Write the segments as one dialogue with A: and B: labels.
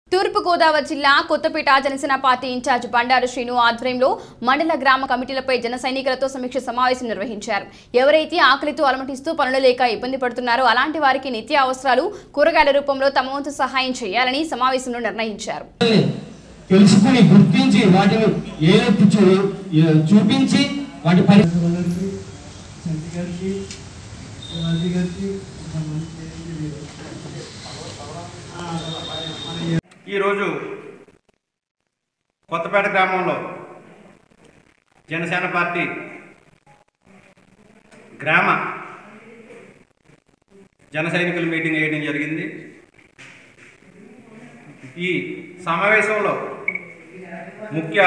A: తూర్పుగోదావరి జిల్లా Kothapeta Janasena party in charge Bandaru Srinu ఆధ్వర్యంలో మండల గ్రామ కమిటీలపై జన సైనికులతో సమీక్ష సమావేశం నిర్వహించారు ఎవరైతే ఆకలితో అలమటిస్తూ పనులు లేక ఇబ్బంది పడుతున్నారో అలాంటి వారికి నిత్య అవసరాలు కూరగాయల రూపంలో తమ వంతు సహాయం చేయాలని సమావేశంలో నిర్ణయించారు
B: తెలుసుకుని గుర్తించి వాటిని ఏలెత్తి చూ- ఏ- చూపించి వాటి పరి
C: సోదరుడికి సంటి గారికి శివాజీ గారికి సంబంధించి
D: ఈరోజు కొత్తపేట గ్రామంలో జనసేన పార్టీ గ్రామ జన సైనికుల మీటింగ్ వేయడం జరిగింది ఈ సమావేశంలో ముఖ్య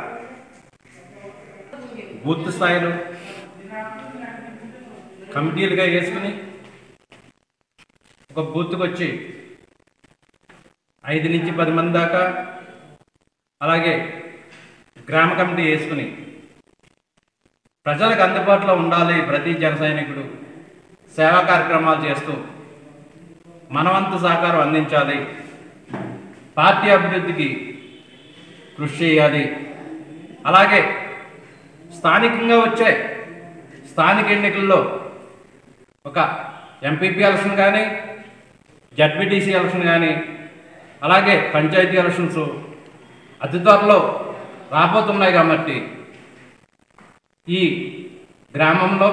D: బూత్ స్థాయిలో కమిటీలుగా వేసుకుని ఒక బూత్కి వచ్చి ఐదు నుంచి పది మంది దాకా అలాగే గ్రామ కమిటీ వేసుకుని ప్రజలకు అందుబాటులో ఉండాలి ప్రతి జన సైనికుడు సేవా కార్యక్రమాలు చేస్తూ మనవంతు సహకారం అందించాలి పార్టీ అభివృద్ధికి కృషి చేయాలి అలాగే స్థానికంగా వచ్చే స్థానిక ఎన్నికల్లో ఒక ఎంపీపీ ఎలక్షన్ కానీ జడ్పీటీసీ ఎలక్షన్ కానీ అలాగే పంచాయతీ ఎలక్షన్స్ అతి త్వరలో రాబోతున్నాయి కాబట్టి ఈ గ్రామంలో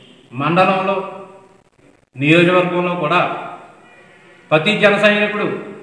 D: మండలంలో నియోజకవర్గంలో కూడా ప్రతి జన సైనికుడు